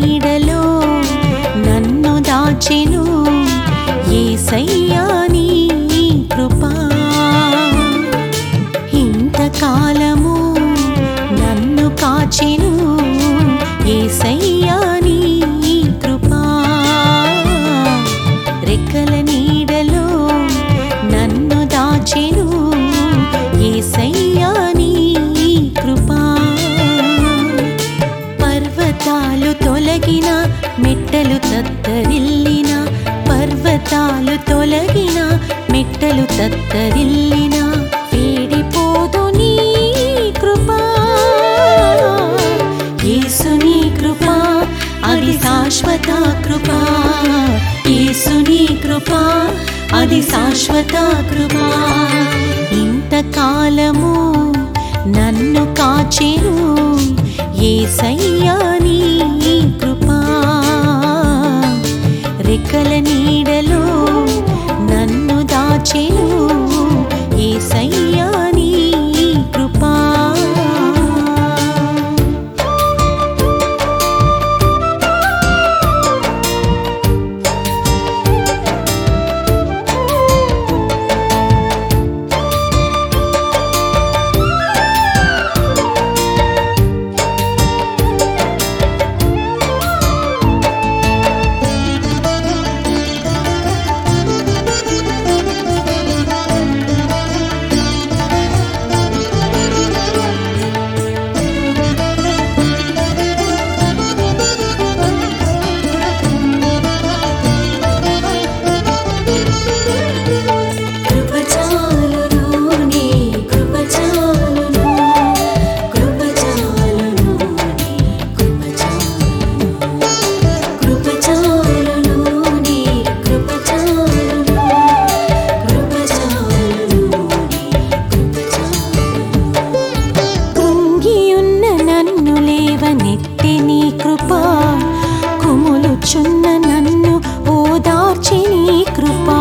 నీడలో నన్ను దాచెను ఏసయ్యా నీ కృపా ఇంతకాలము నన్ను కాచెను ఏసయ్యా నీ కృపా రెక్కల నీడలో నన్ను దాచెను ఏసయ్యా నీ కృపా పర్వతాలు తొలగిన మెట్టలు తత్తరిల్లిన పర్వతాలు తొలగిన మెట్టలు తత్తరిల్లిన వేడిపోదు నీ కృపా యేసుని కృపా అది శాశ్వత కృపా యేసుని కృపా అది శాశ్వత కృపా ఇంతకాలము నన్ను కాచెను ఏసయ్యా నీ కృపా రెక్కల నీడలో నన్ను దాచెను ఏసయ్యా నీ కృపా కృపచాలును నీ కృపచాలును కృపచాలును నీ కృపచాలును కృపచాలును నీ కృపచాలును కృపచాలును నీ కృంగియున్న నన్ను లేవనెత్తి నీ కృపా కుములుచున్న నన్ను ఓదార్చి నీ కృపా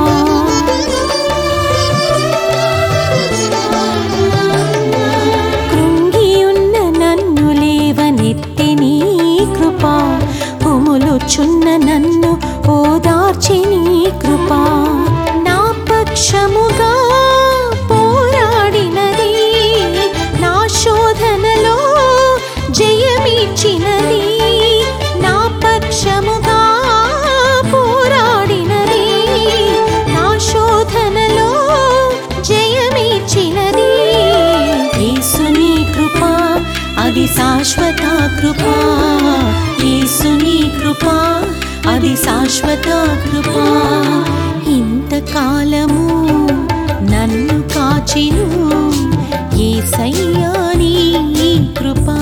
కృంగియున్న నన్ను లేవనెత్తి నీ కృపా కుములుచున్న నన్ను ఓదార్చి నీ కృపా నా పక్షముగా పోరాడినది నా శోధనలో జయమిచ్చినది నా పక్షముగా పోరాడినది నా శోధనలో జయమిచ్చినది యేసుని కృపా అది శాశ్వత కృపా యేసుని కృపా అది శాశ్వత కృపా ఇంతకాలము నన్ను కాచెను ఏసయ్యా నీ కృపా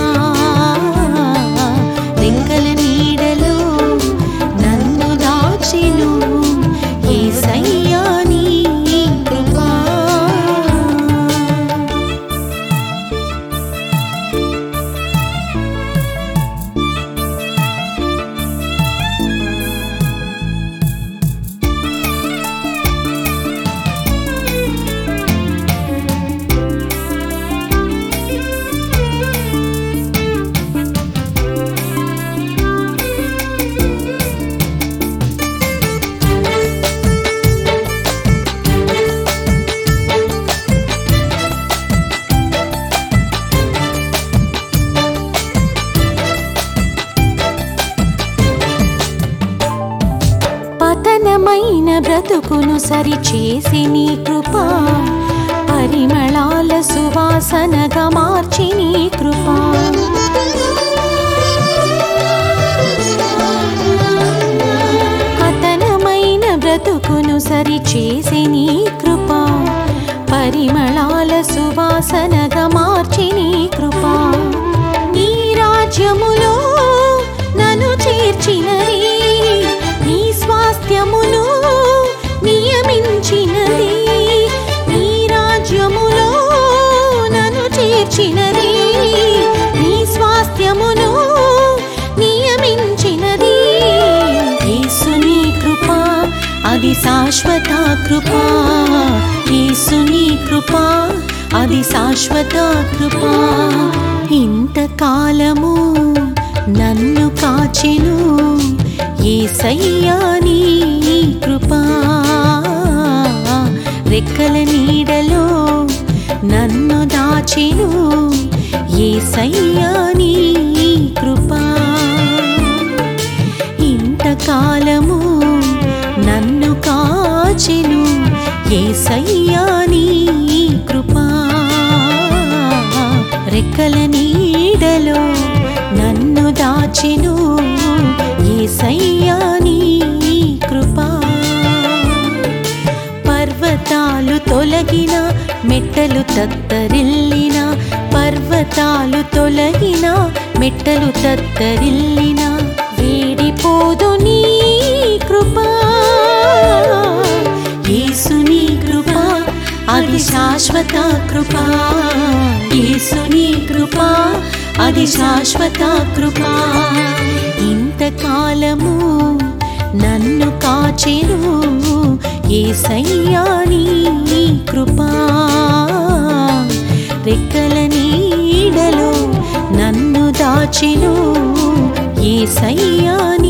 రెక్కల నీడలో నన్ను దాచెను ఏసయ్యా నీ కృపా పతనమైన బ్రతుకును సరిచేసి నీ కృపా పరిమళాల సువాసనగా మార్చి నీ కృపా పతనమైన బ్రతుకును సరిచేసి నీ కృపా పరిమళాల సువాసనగా మార్చి నీ కృపా నీ రాజ్యములో నన్ను చేర్చినది నీ స్వాస్థ్యమును నియమించినది నీ రాజ్యములో నన్ను చేర్చినది నీ స్వాస్థ్యమును నియమించినది యేసుని కృపా అది శాశ్వత కృపా యేసుని కృపా అది శాశ్వత కృపా ఇంతకాలము నన్ను కాచెను ఏసయ్యా నీ కృపా రెక్కల నీడలో నన్ను దాచెను ఏసయ్యా నీ కృపా ఇంతకాలము నన్ను కాచెను ఏసయ్యా నీ కృపా రెక్కల నీడలో నన్ను దాచెను ఏసయ్యా నీ కృపా పర్వతాలు తొలగిన మెట్టలు తత్తరిల్లిన పర్వతాలు తొలగిన మెట్టలు తత్తరిల్లిన వేడిపోదు నీ కృపా యేసుని కృపా అది శాశ్వత కృపా యేసుని కృపా అది శాశ్వత కృపా ఇంతకాలము నన్ను కాచెను ఏసయ్యా నీ కృపా రెక్కల నీడలో నన్ను దాచెను ఏసయ్యా